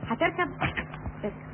هتركب اركب اركب.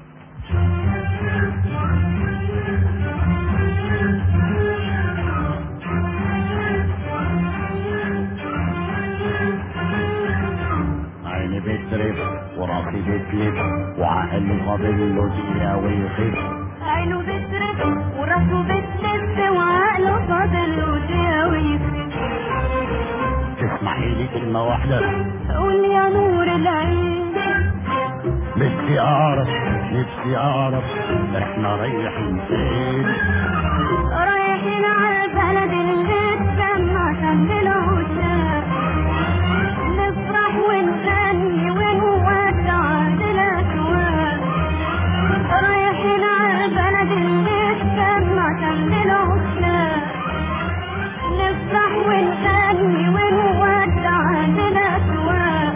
عيني بترف وراسي بتلف وعقلي فاضل له دقيقة ويخف عينه بترف وراسه بتلف وعقله فاضل له دقيقة ويفرق تسمحي لي كلمة واحدة قول يا نور العين نفسي اعرف نفسي اعرف احنا رايحين فين رايحين على البلد اللي تسمى عشان العشاق نفرح ونغني ونودع للأسواق رايحين على البلد اللي تسمى عشان العشاق نفرح ونغني ونودع للأسواق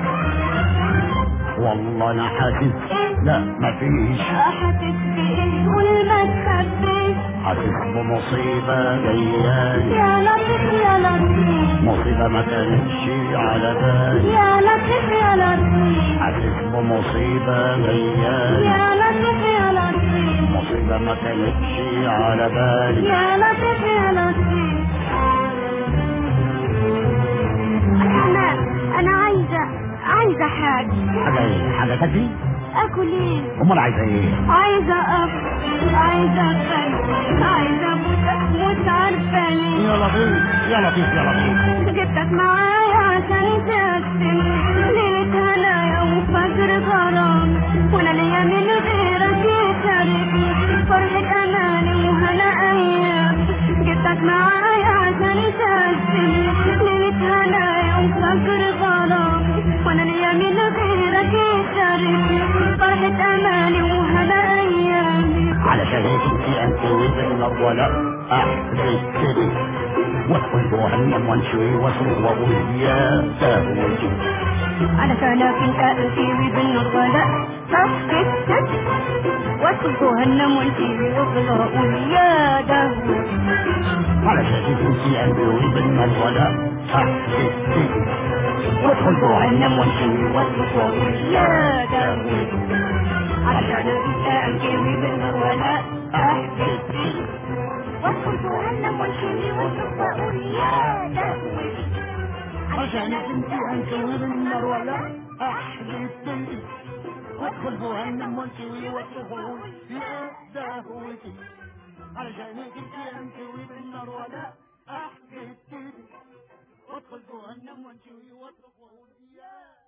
والله انا حاسس لا مفيش حاسس بإيه قول ما تخبيش حاسس بمصيبة جاية يا لطيف يا لطيف مصيبة ما كانتش على بالي يا لطيف يا لطيف حاسس بمصيبة جاية يا لطيف يا لطيف مصيبة ما كانتش على بالي يا لطيف يا لطيف انا انا عايزه عايزه حاجه حاجة ايه حاجة تاكلي اكل ايه امال عايزة ايه عايزه اكل عايزه اكل عايزه اموت مش عارفه ليه يا لطيف يا لطيف يا لطيف جبتك معايا عشان تقسم ليلة هنايا وفجر غرام وانا ليا من غيرك يشاركني فرحة اماني وهنا ايام جبتك معايا عشان تقسم ليلة هنايا وفجر غرام وانا ليا من غيرك يشاركني فرحة اماني وهنا ايام علشان هيك انت انت وابن ولا احسن كده وادخل جهنم وانشوي واصرخ واقول يا تهوتي علشانك انت انتي بالنار ولا سكت وادخل جهنم وانتي وافضل اقول يا دهوة علشان هيك انت انت وابن ولا احسن كده وادخل جهنم وانشوي واصرخ واقول يا دهوة علشانك انت انتي بالنار ولا احسن وادخل جهنم وانتي وافضل اقول يا دهوة عشانك انت انت والنار ولا احلف وادخل جهنم وانشوي واصرخ واقول يا دهوتي علشانك انت انت والنار ولا احلف وادخل جهنم وانشوي واصرخ واقول يا